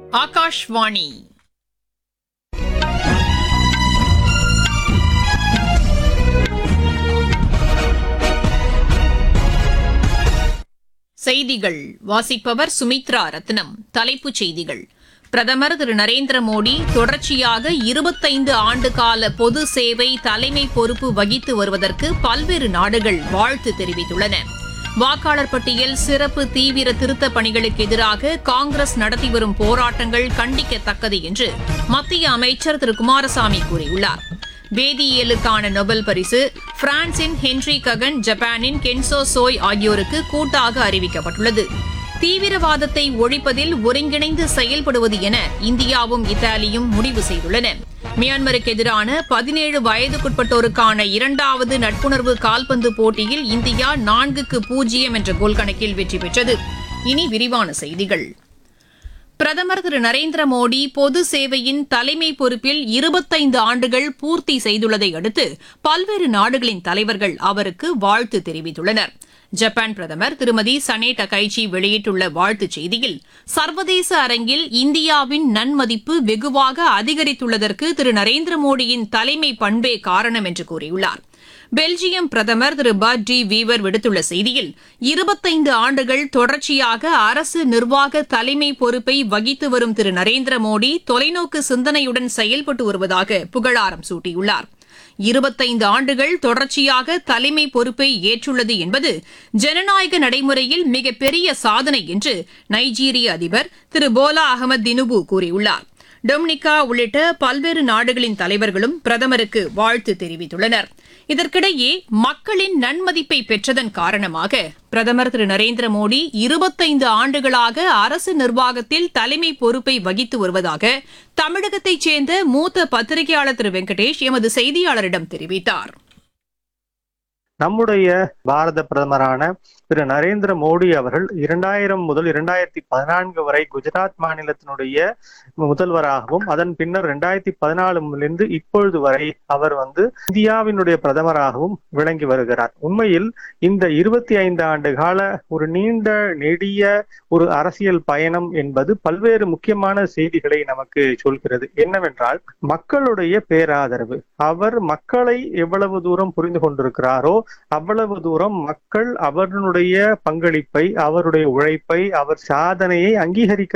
ஆகாஷ்வாணி செய்திகள் வாசிப்பவர் சுமித்ரா ரத்னம் தலைப்புச் செய்திகள் பிரதமர் திரு நரேந்திர மோடி தொடர்ச்சியாக இருபத்தைந்து ஆண்டு கால பொது சேவை தலைமை பொறுப்பு வகித்து வருவதற்கு பல்வேறு நாடுகள் வாழ்த்து தெரிவித்துள்ளன வாக்காளர் பட்டியல் சிறப்பு தீவிர திருத்தப் பணிகளுக்கு எதிராக காங்கிரஸ் நடத்தி வரும் போராட்டங்கள் கண்டிக்கத்தக்கது என்று மத்திய அமைச்சர் திரு குமாரசாமி கூறியுள்ளார் வேதியியலுக்கான நொபல் பரிசு பிரான்சின் ஹென்றி ககன் ஜப்பானின் கென்சோ சோய் ஆகியோருக்கு கூட்டாக அறிவிக்கப்பட்டுள்ளது தீவிரவாதத்தை ஒழிப்பதில் ஒருங்கிணைந்து செயல்படுவது என இந்தியாவும் இத்தாலியும் முடிவு செய்துள்ளன மியான்மருக்கு எதிரான பதினேழு வயதுக்குட்பட்டோருக்கான இரண்டாவது நட்புணர்வு கால்பந்து போட்டியில் இந்தியா நான்குக்கு பூஜ்ஜியம் என்ற கோல் கணக்கில் வெற்றி பெற்றது இனி விரிவான செய்திகள் பிரதமர் திரு நரேந்திர மோடி பொது சேவையின் தலைமை பொறுப்பில் இருபத்தைந்து ஆண்டுகள் பூர்த்தி செய்துள்ளதை அடுத்து பல்வேறு நாடுகளின் தலைவர்கள் அவருக்கு வாழ்த்து தெரிவித்துள்ளனர் ஜப்பான் பிரதமர் திருமதி சனே டகைச்சி வெளியிட்டுள்ள வாழ்த்துச் செய்தியில் சர்வதேச அரங்கில் இந்தியாவின் நன்மதிப்பு வெகுவாக அதிகரித்துள்ளதற்கு திரு நரேந்திர மோடியின் தலைமை பண்பே காரணம் என்று கூறியுள்ளார் பெல்ஜியம் பிரதமர் திரு பட் டி வீவர் விடுத்துள்ள செய்தியில் இருபத்தைந்து ஆண்டுகள் தொடர்ச்சியாக அரசு நிர்வாக தலைமை பொறுப்பை வகித்து வரும் திரு நரேந்திர மோடி தொலைநோக்கு சிந்தனையுடன் செயல்பட்டு வருவதாக புகழாரம் சூட்டியுள்ளார் இருபத்தைந்து ஆண்டுகள் தொடர்ச்சியாக தலைமை பொறுப்பை ஏற்றுள்ளது என்பது ஜனநாயக நடைமுறையில் மிகப்பெரிய சாதனை என்று நைஜீரிய அதிபர் திரு போலா அகமது தினுபு கூறியுள்ளார் டொமினிகா உள்ளிட்ட பல்வேறு நாடுகளின் தலைவர்களும் பிரதமருக்கு வாழ்த்து தெரிவித்துள்ளனர் இதற்கிடையே மக்களின் நன்மதிப்பை பெற்றதன் காரணமாக பிரதமர் திரு நரேந்திர மோடி இருபத்தைந்து ஆண்டுகளாக அரசு நிர்வாகத்தில் தலைமை பொறுப்பை வகித்து வருவதாக தமிழகத்தைச் சேர்ந்த மூத்த பத்திரிகையாளர் திரு வெங்கடேஷ் எமது செய்தியாளரிடம் தெரிவித்தார் நம்முடைய பாரத பிரதமரான திரு நரேந்திர மோடி அவர்கள் இரண்டாயிரம் முதல் இரண்டாயிரத்தி பதினான்கு வரை குஜராத் மாநிலத்தினுடைய முதல்வராகவும் அதன் பின்னர் இரண்டாயிரத்தி பதினாலுலிருந்து இப்பொழுது வரை அவர் வந்து இந்தியாவினுடைய பிரதமராகவும் விளங்கி வருகிறார் உண்மையில் இந்த இருபத்தி ஐந்து ஆண்டு கால ஒரு நீண்ட நெடிய ஒரு அரசியல் பயணம் என்பது பல்வேறு முக்கியமான செய்திகளை நமக்கு சொல்கிறது என்னவென்றால் மக்களுடைய பேராதரவு அவர் மக்களை எவ்வளவு தூரம் புரிந்து கொண்டிருக்கிறாரோ அவ்வளவு தூரம் மக்கள் அவர்களுடைய பங்களிப்பை அவருடைய உழைப்பை அவர் சாதனையை அங்கீகரிக்க